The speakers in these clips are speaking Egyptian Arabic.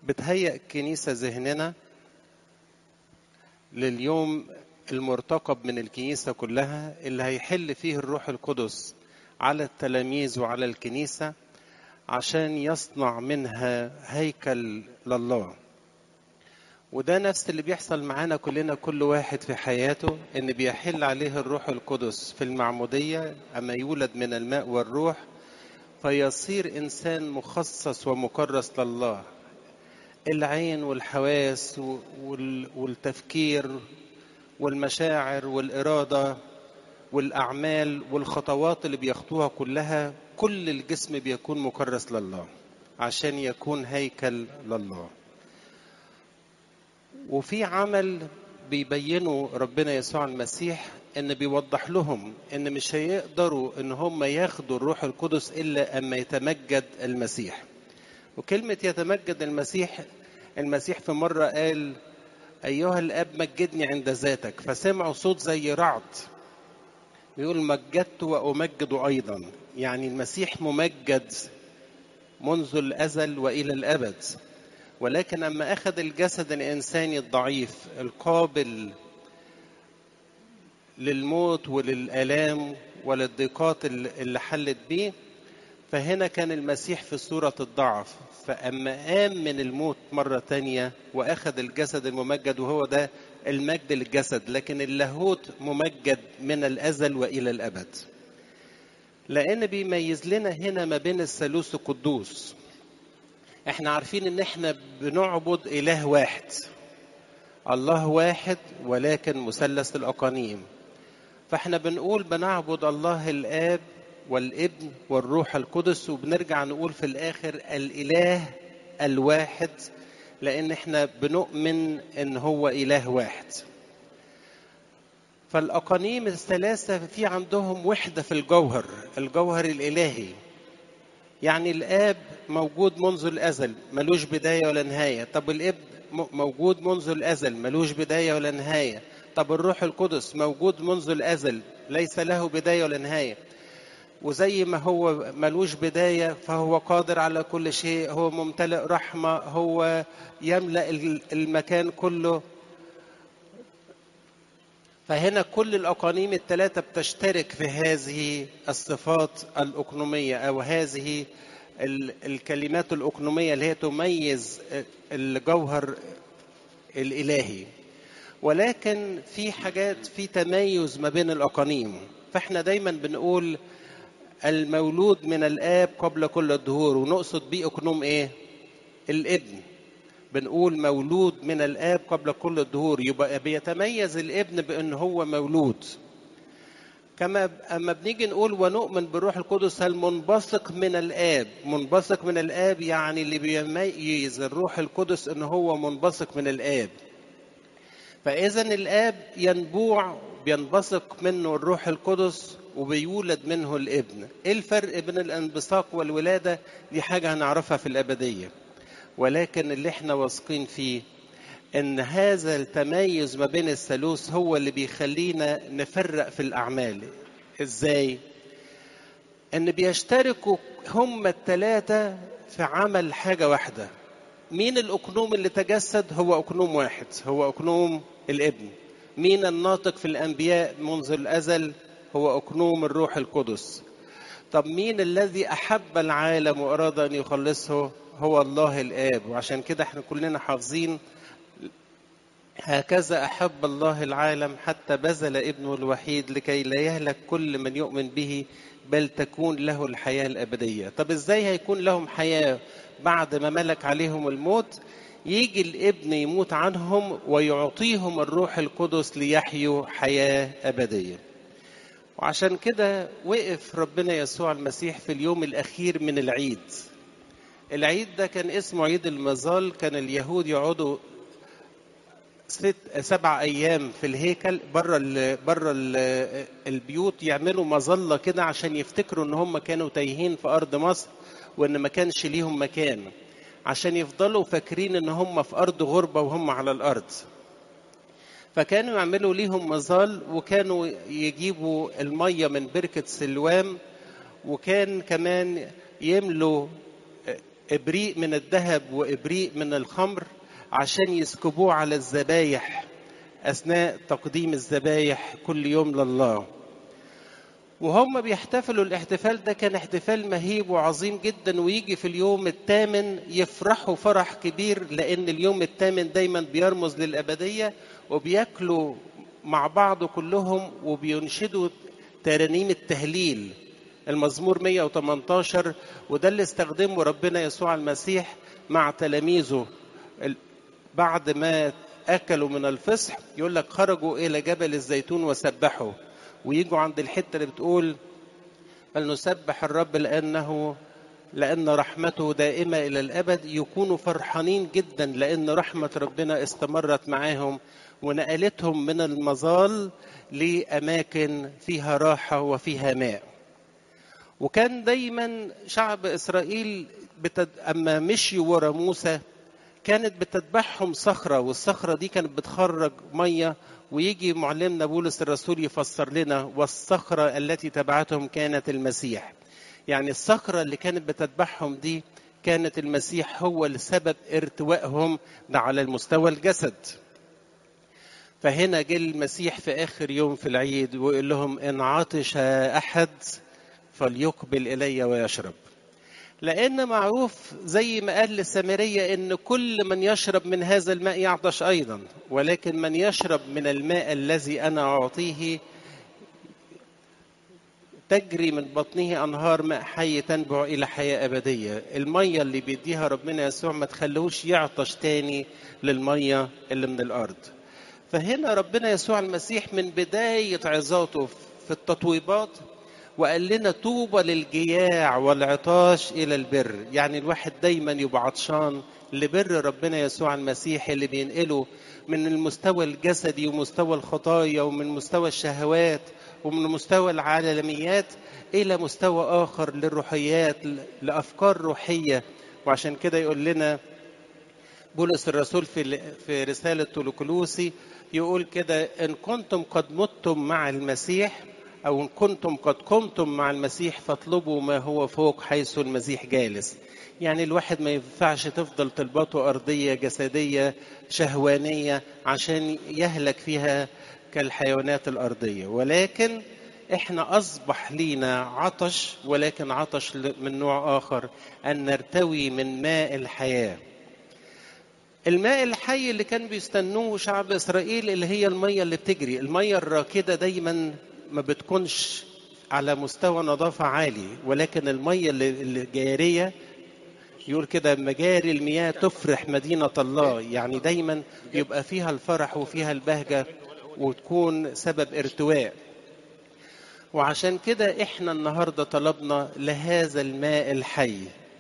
بتهيأ الكنيسة ذهننا لليوم المرتقب من الكنيسة كلها اللي هيحل فيه الروح القدس على التلاميذ وعلى الكنيسة عشان يصنع منها هيكل لله وده نفس اللي بيحصل معانا كلنا كل واحد في حياته ان بيحل عليه الروح القدس في المعمودية اما يولد من الماء والروح فيصير انسان مخصص ومكرس لله العين والحواس والتفكير والمشاعر والإرادة والأعمال والخطوات اللي بيخطوها كلها كل الجسم بيكون مكرس لله عشان يكون هيكل لله وفي عمل بيبينه ربنا يسوع المسيح ان بيوضح لهم ان مش هيقدروا ان هم ياخدوا الروح القدس الا اما يتمجد المسيح وكلمة يتمجد المسيح المسيح في مرة قال أيها الأب مجدني عند ذاتك فسمعوا صوت زي رعد بيقول مجدت وأمجد أيضا يعني المسيح ممجد منذ الأزل وإلى الأبد ولكن أما أخذ الجسد الإنساني الضعيف القابل للموت وللآلام وللضيقات اللي حلت بيه فهنا كان المسيح في صورة الضعف فأما قام من الموت مرة تانية وأخذ الجسد الممجد وهو ده المجد للجسد لكن اللاهوت ممجد من الأزل وإلى الأبد لأن بيميز لنا هنا ما بين الثالوث القدوس احنا عارفين ان احنا بنعبد إله واحد الله واحد ولكن مثلث الأقانيم فاحنا بنقول بنعبد الله الآب والابن والروح القدس وبنرجع نقول في الاخر الاله الواحد لان احنا بنؤمن ان هو اله واحد فالاقانيم الثلاثه في عندهم وحده في الجوهر الجوهر الالهي يعني الاب موجود منذ الازل ملوش بدايه ولا نهايه طب الابن موجود منذ الازل ملوش بدايه ولا نهايه طب الروح القدس موجود منذ الازل ليس له بدايه ولا نهايه وزي ما هو ملوش بداية فهو قادر على كل شيء هو ممتلئ رحمة هو يملأ المكان كله فهنا كل الأقانيم الثلاثة بتشترك في هذه الصفات الأقنومية أو هذه الكلمات الأقنومية اللي هي تميز الجوهر الإلهي ولكن في حاجات في تميز ما بين الأقانيم فاحنا دايما بنقول المولود من الآب قبل كل الدهور ونقصد بيه أقنوم إيه؟ الابن بنقول مولود من الآب قبل كل الدهور يبقى بيتميز الابن بأن هو مولود كما أما بنيجي نقول ونؤمن بالروح القدس المنبثق من الآب منبثق من الآب يعني اللي بيميز الروح القدس أن هو منبثق من الآب فإذا الآب ينبوع بينبثق منه الروح القدس وبيولد منه الابن ايه الفرق بين الانبثاق والولادة دي حاجة هنعرفها في الأبدية ولكن اللي احنا واثقين فيه ان هذا التميز ما بين الثالوث هو اللي بيخلينا نفرق في الأعمال ازاي ان بيشتركوا هم الثلاثة في عمل حاجة واحدة مين الأقنوم اللي تجسد هو أقنوم واحد هو أقنوم الابن مين الناطق في الأنبياء منذ الأزل هو أقنوم الروح القدس طب مين الذي أحب العالم وأراد أن يخلصه هو الله الآب وعشان كده احنا كلنا حافظين هكذا أحب الله العالم حتى بذل ابنه الوحيد لكي لا يهلك كل من يؤمن به بل تكون له الحياة الأبدية طب إزاي هيكون لهم حياة بعد ما ملك عليهم الموت يجي الابن يموت عنهم ويعطيهم الروح القدس ليحيوا حياة أبدية وعشان كده وقف ربنا يسوع المسيح في اليوم الأخير من العيد العيد ده كان اسمه عيد المظال كان اليهود يقعدوا ست سبع ايام في الهيكل بره ال بره ال البيوت يعملوا مظله كده عشان يفتكروا ان هم كانوا تايهين في ارض مصر وان ما كانش ليهم مكان عشان يفضلوا فاكرين ان هم في ارض غربه وهم على الارض فكانوا يعملوا ليهم مظال وكانوا يجيبوا الميه من بركه سلوام وكان كمان يملوا إبريق من الذهب وإبريق من الخمر عشان يسكبوه على الذبايح أثناء تقديم الذبايح كل يوم لله وهم بيحتفلوا الاحتفال ده كان احتفال مهيب وعظيم جدا ويجي في اليوم الثامن يفرحوا فرح كبير لأن اليوم الثامن دايما بيرمز للأبدية وبياكلوا مع بعض كلهم وبينشدوا ترانيم التهليل المزمور 118 وده اللي استخدمه ربنا يسوع المسيح مع تلاميذه بعد ما اكلوا من الفصح يقول لك خرجوا الى جبل الزيتون وسبحوا ويجوا عند الحته اللي بتقول فلنسبح الرب لانه لان رحمته دائمه الى الابد يكونوا فرحانين جدا لان رحمه ربنا استمرت معاهم ونقلتهم من المظال لاماكن فيها راحه وفيها ماء وكان دايما شعب اسرائيل بتد... اما مشيوا ورا موسى كانت بتتبعهم صخره والصخره دي كانت بتخرج ميه ويجي معلمنا بولس الرسول يفسر لنا والصخره التي تبعتهم كانت المسيح يعني الصخره اللي كانت بتتبعهم دي كانت المسيح هو السبب ارتوائهم ده على المستوى الجسد فهنا جه المسيح في اخر يوم في العيد ويقول لهم ان عطش احد فليقبل الي ويشرب لان معروف زي ما قال للسامريه ان كل من يشرب من هذا الماء يعطش ايضا ولكن من يشرب من الماء الذي انا اعطيه تجري من بطنه انهار ماء حي تنبع الى حياه ابديه الميه اللي بيديها ربنا يسوع ما تخلوش يعطش تاني للميه اللي من الارض فهنا ربنا يسوع المسيح من بدايه عظاته في التطويبات وقال لنا طوبى للجياع والعطاش الى البر يعني الواحد دايما يبقى عطشان لبر ربنا يسوع المسيح اللي بينقله من المستوى الجسدي ومستوى الخطايا ومن مستوى الشهوات ومن مستوى العالميات الى مستوى اخر للروحيات لافكار روحيه وعشان كده يقول لنا بولس الرسول في في رساله تولوكلوسي يقول كده ان كنتم قد متم مع المسيح أو إن كنتم قد قمتم مع المسيح فاطلبوا ما هو فوق حيث المسيح جالس يعني الواحد ما ينفعش تفضل طلباته أرضية جسدية شهوانية عشان يهلك فيها كالحيوانات الأرضية ولكن احنا أصبح لينا عطش ولكن عطش من نوع آخر أن نرتوي من ماء الحياة الماء الحي اللي كان بيستنوه شعب إسرائيل اللي هي المية اللي بتجري المية الراكدة دايما ما بتكونش على مستوى نظافة عالي ولكن المية الجارية يقول كده مجاري المياه تفرح مدينة الله يعني دايما يبقى فيها الفرح وفيها البهجة وتكون سبب ارتواء وعشان كده احنا النهارده طلبنا لهذا الماء الحي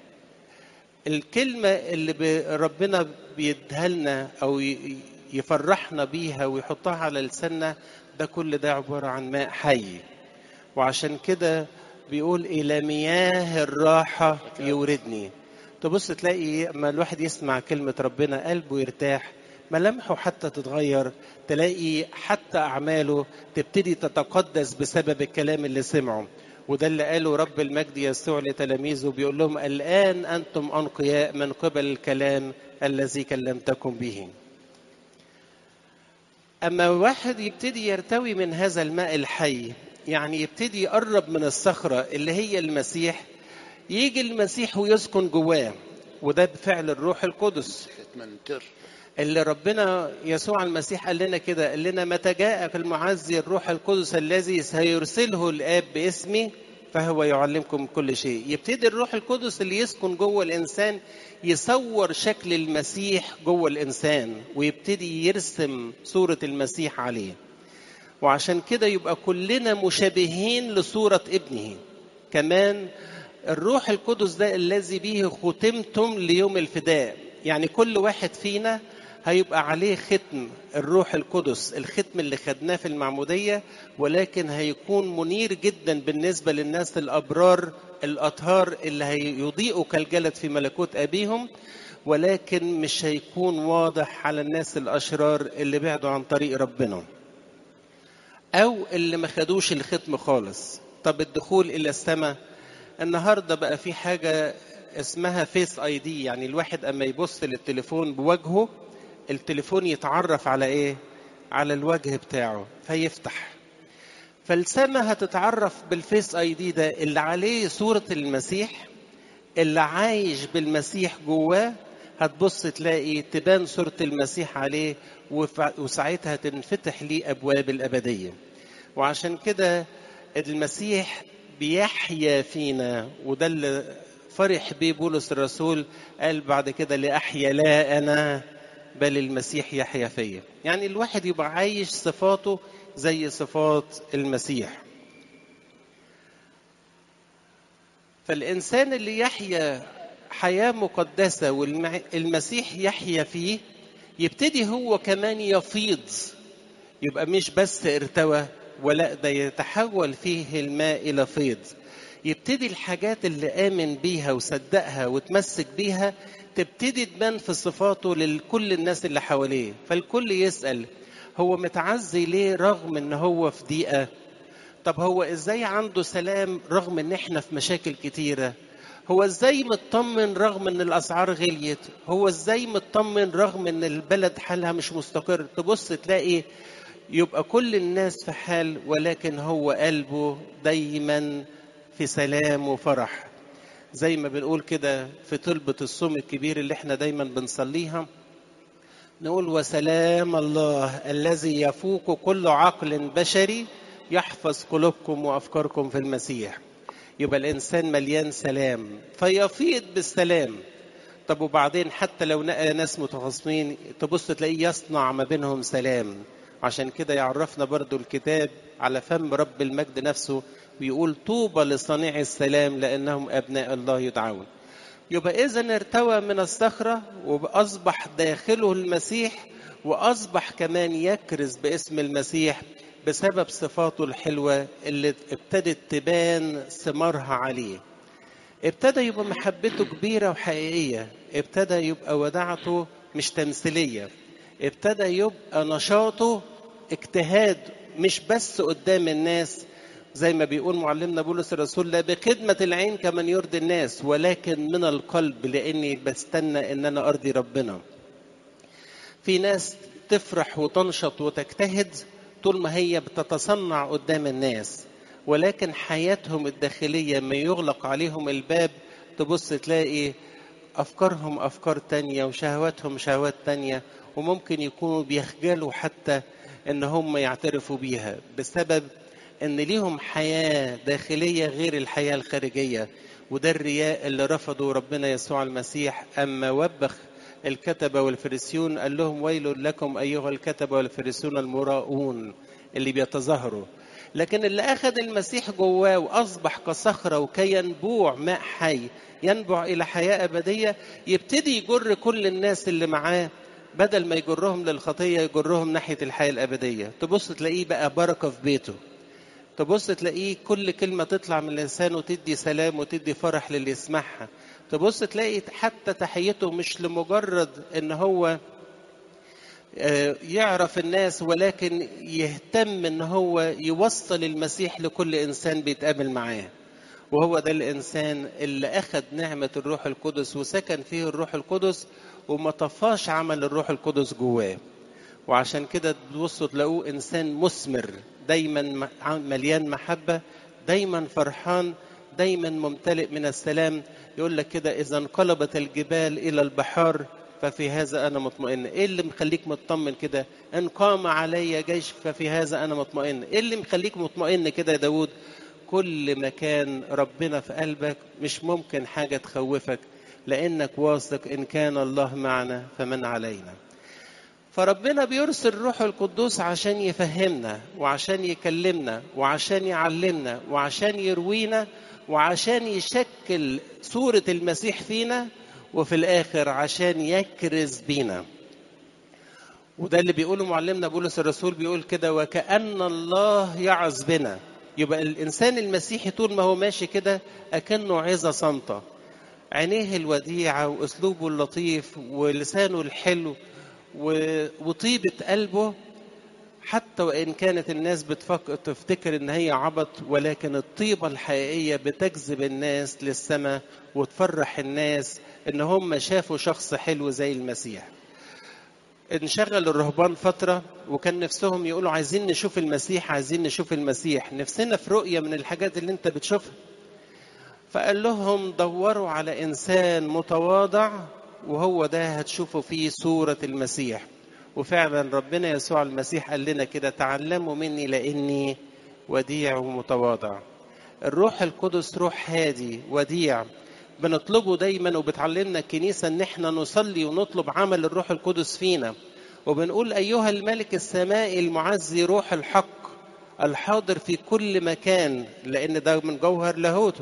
الكلمة اللي ربنا بيديها لنا أو يفرحنا بيها ويحطها على لساننا ده كل ده عبارة عن ماء حي وعشان كده بيقول إلى مياه الراحة يوردني تبص تلاقي لما الواحد يسمع كلمة ربنا قلبه يرتاح ملامحه حتى تتغير تلاقي حتى أعماله تبتدي تتقدس بسبب الكلام اللي سمعه وده اللي قاله رب المجد يسوع لتلاميذه بيقول لهم الآن أنتم أنقياء من قبل الكلام الذي كلمتكم به أما واحد يبتدي يرتوي من هذا الماء الحي يعني يبتدي يقرب من الصخرة اللي هي المسيح يجي المسيح ويسكن جواه وده بفعل الروح القدس اللي ربنا يسوع المسيح قال لنا كده قال لنا متى جاء في المعزي الروح القدس الذي سيرسله الاب باسمي فهو يعلمكم كل شيء يبتدي الروح القدس اللي يسكن جوه الانسان يصور شكل المسيح جوه الانسان ويبتدي يرسم صوره المسيح عليه وعشان كده يبقى كلنا مشابهين لصوره ابنه كمان الروح القدس ده الذي به ختمتم ليوم الفداء يعني كل واحد فينا هيبقى عليه ختم الروح القدس الختم اللي خدناه في المعمودية ولكن هيكون منير جدا بالنسبة للناس الأبرار الأطهار اللي هيضيئوا كالجلد في ملكوت أبيهم ولكن مش هيكون واضح على الناس الأشرار اللي بعدوا عن طريق ربنا أو اللي ما خدوش الختم خالص طب الدخول إلى السماء النهاردة بقى في حاجة اسمها فيس اي دي يعني الواحد اما يبص للتليفون بوجهه التليفون يتعرف على ايه على الوجه بتاعه فيفتح فالسما هتتعرف بالفيس اي دي ده اللي عليه صورة المسيح اللي عايش بالمسيح جواه هتبص تلاقي تبان صورة المسيح عليه وساعتها تنفتح ليه أبواب الأبدية وعشان كده المسيح بيحيا فينا وده اللي فرح بيه بولس الرسول قال بعد كده لأحيا لا أنا بل المسيح يحيا فيا يعني الواحد يبقى عايش صفاته زي صفات المسيح فالإنسان اللي يحيا حياة مقدسة والمسيح يحيا فيه يبتدي هو كمان يفيض يبقى مش بس ارتوى ولا ده يتحول فيه الماء إلى فيض يبتدي الحاجات اللي آمن بيها وصدقها وتمسك بيها تبتدي تبان في صفاته لكل الناس اللي حواليه فالكل يسأل هو متعزي ليه رغم ان هو في ضيقة طب هو ازاي عنده سلام رغم ان احنا في مشاكل كتيرة هو ازاي مطمن رغم ان الاسعار غليت هو ازاي مطمن رغم ان البلد حالها مش مستقر تبص تلاقي يبقى كل الناس في حال ولكن هو قلبه دايما في سلام وفرح زي ما بنقول كده في طلبة الصوم الكبير اللي احنا دايما بنصليها نقول وسلام الله الذي يفوق كل عقل بشري يحفظ قلوبكم وافكاركم في المسيح يبقى الانسان مليان سلام فيفيض بالسلام طب وبعدين حتى لو لقى ناس متخاصمين تبص تلاقيه يصنع ما بينهم سلام عشان كده يعرفنا برضو الكتاب على فم رب المجد نفسه ويقول طوبى لصانع السلام لانهم ابناء الله يدعون يبقى اذا ارتوى من الصخره واصبح داخله المسيح واصبح كمان يكرز باسم المسيح بسبب صفاته الحلوه اللي ابتدت تبان ثمارها عليه ابتدى يبقى محبته كبيره وحقيقيه ابتدى يبقى وداعته مش تمثيليه ابتدى يبقى نشاطه اجتهاد مش بس قدام الناس زي ما بيقول معلمنا بولس الرسول لا بخدمة العين كمن يرضي الناس ولكن من القلب لأني بستنى إن أنا أرضي ربنا في ناس تفرح وتنشط وتجتهد طول ما هي بتتصنع قدام الناس ولكن حياتهم الداخلية ما يغلق عليهم الباب تبص تلاقي أفكارهم أفكار تانية وشهواتهم شهوات تانية وممكن يكونوا بيخجلوا حتى إن هم يعترفوا بيها بسبب ان ليهم حياه داخليه غير الحياه الخارجيه وده الرياء اللي رفضوا ربنا يسوع المسيح اما وبخ الكتبه والفريسيون قال لهم ويل لكم ايها الكتبه والفريسيون المراؤون اللي بيتظاهروا لكن اللي اخذ المسيح جواه واصبح كصخره وكي ينبوع ماء حي ينبع الى حياه ابديه يبتدي يجر كل الناس اللي معاه بدل ما يجرهم للخطيه يجرهم ناحيه الحياه الابديه تبص تلاقيه بقى بركه في بيته تبص تلاقيه كل كلمة تطلع من لسانه تدي سلام وتدي فرح للي يسمعها تبص تلاقي حتى تحيته مش لمجرد ان هو يعرف الناس ولكن يهتم ان هو يوصل المسيح لكل انسان بيتقابل معاه وهو ده الانسان اللي اخذ نعمه الروح القدس وسكن فيه الروح القدس وما طفاش عمل الروح القدس جواه وعشان كده تبصوا تلاقوه انسان مثمر دايما مليان محبه دايما فرحان دايما ممتلئ من السلام يقول لك كده اذا انقلبت الجبال الى البحار ففي هذا انا مطمئن ايه اللي مخليك مطمن كده ان قام علي جيش ففي هذا انا مطمئن ايه اللي مخليك مطمئن كده يا داود كل مكان ربنا في قلبك مش ممكن حاجه تخوفك لانك واثق ان كان الله معنا فمن علينا فربنا بيرسل روح القدوس عشان يفهمنا وعشان يكلمنا وعشان يعلمنا وعشان يروينا وعشان يشكل صورة المسيح فينا وفي الآخر عشان يكرز بينا وده اللي بيقوله معلمنا بولس الرسول بيقول كده وكأن الله يعظ بنا يبقى الإنسان المسيحي طول ما هو ماشي كده أكنه عظة صامتة عينيه الوديعة وأسلوبه اللطيف ولسانه الحلو وطيبة قلبه حتى وإن كانت الناس بتفكر تفتكر إن هي عبط ولكن الطيبة الحقيقية بتجذب الناس للسماء وتفرح الناس إن هم شافوا شخص حلو زي المسيح انشغل الرهبان فترة وكان نفسهم يقولوا عايزين نشوف المسيح عايزين نشوف المسيح نفسنا في رؤية من الحاجات اللي انت بتشوفها فقال لهم دوروا على إنسان متواضع وهو ده هتشوفوا فيه صورة المسيح وفعلا ربنا يسوع المسيح قال لنا كده تعلموا مني لاني وديع ومتواضع الروح القدس روح هادي وديع بنطلبه دايما وبتعلمنا الكنيسة ان احنا نصلي ونطلب عمل الروح القدس فينا وبنقول ايها الملك السمائي المعزي روح الحق الحاضر في كل مكان لان ده من جوهر لاهوته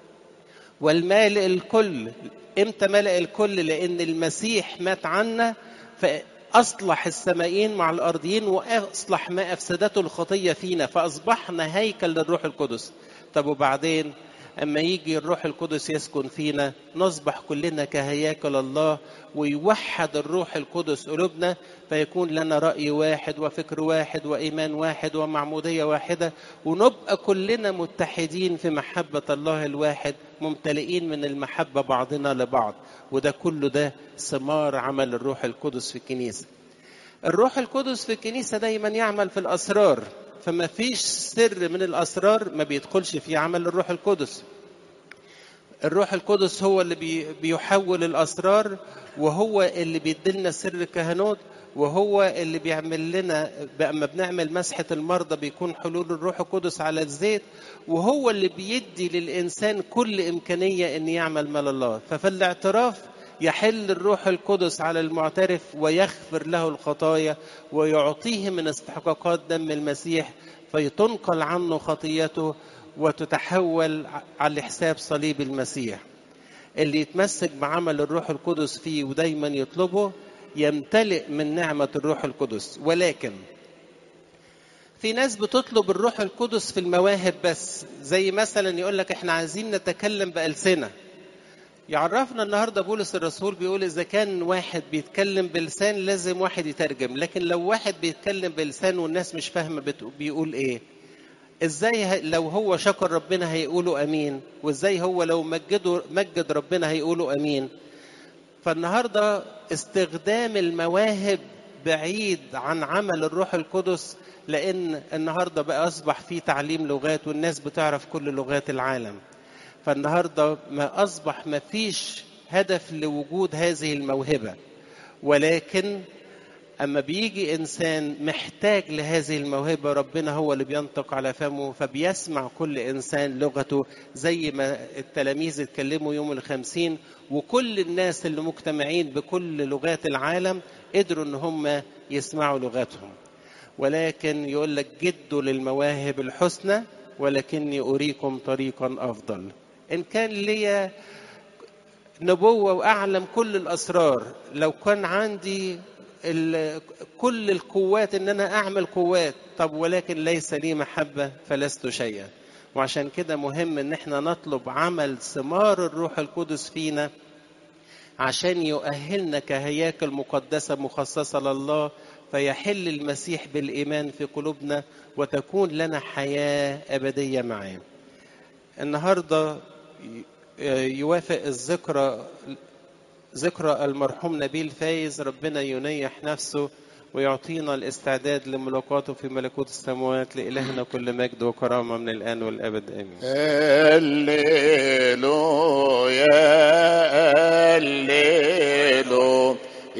والمالئ الكل امتى ملأ الكل لان المسيح مات عنا أصلح السمائيين مع الأرضيين وأصلح ما أفسدته الخطية فينا فأصبحنا هيكل للروح القدس طب وبعدين أما يجي الروح القدس يسكن فينا نصبح كلنا كهياكل الله ويوحد الروح القدس قلوبنا فيكون لنا رأي واحد وفكر واحد وإيمان واحد ومعمودية واحدة ونبقى كلنا متحدين في محبة الله الواحد ممتلئين من المحبة بعضنا لبعض وده كله ده ثمار عمل الروح القدس في الكنيسة الروح القدس في الكنيسة دايما يعمل في الأسرار فما فيش سر من الأسرار ما بيدخلش في عمل الروح القدس الروح القدس هو اللي بي بيحول الأسرار وهو اللي بيدلنا سر الكهنوت وهو اللي بيعمل لنا لما بنعمل مسحة المرضى بيكون حلول الروح القدس على الزيت وهو اللي بيدي للإنسان كل إمكانية أن يعمل مال الله ففي الاعتراف يحل الروح القدس على المعترف ويغفر له الخطايا ويعطيه من استحقاقات دم المسيح فيتنقل عنه خطيته وتتحول على حساب صليب المسيح اللي يتمسك بعمل الروح القدس فيه ودايما يطلبه يمتلئ من نعمة الروح القدس ولكن في ناس بتطلب الروح القدس في المواهب بس زي مثلا يقول لك احنا عايزين نتكلم بألسنة يعرفنا النهارده بولس الرسول بيقول اذا كان واحد بيتكلم بلسان لازم واحد يترجم لكن لو واحد بيتكلم بلسان والناس مش فاهمه بيقول ايه ازاي لو هو شكر ربنا هيقولوا امين وازاي هو لو مجده مجد ربنا هيقولوا امين فالنهارده استخدام المواهب بعيد عن عمل الروح القدس لان النهارده بقى اصبح في تعليم لغات والناس بتعرف كل لغات العالم فالنهارده ما اصبح ما فيش هدف لوجود هذه الموهبه ولكن اما بيجي انسان محتاج لهذه الموهبه ربنا هو اللي بينطق على فمه فبيسمع كل انسان لغته زي ما التلاميذ اتكلموا يوم الخمسين وكل الناس اللي مجتمعين بكل لغات العالم قدروا ان هم يسمعوا لغتهم ولكن يقول لك جدوا للمواهب الحسنى ولكني اريكم طريقا افضل ان كان لي نبوه واعلم كل الاسرار لو كان عندي كل القوات ان انا اعمل قوات طب ولكن ليس لي محبه فلست شيئا وعشان كده مهم ان احنا نطلب عمل ثمار الروح القدس فينا عشان يؤهلنا كهياكل مقدسه مخصصه لله فيحل المسيح بالايمان في قلوبنا وتكون لنا حياه ابديه معاه النهارده يوافق الذكرى ذكرى المرحوم نبيل فايز ربنا ينيح نفسه ويعطينا الاستعداد لملاقاته في ملكوت السماوات لإلهنا كل مجد وكرامة من الآن والأبد آمين هللويا هللويا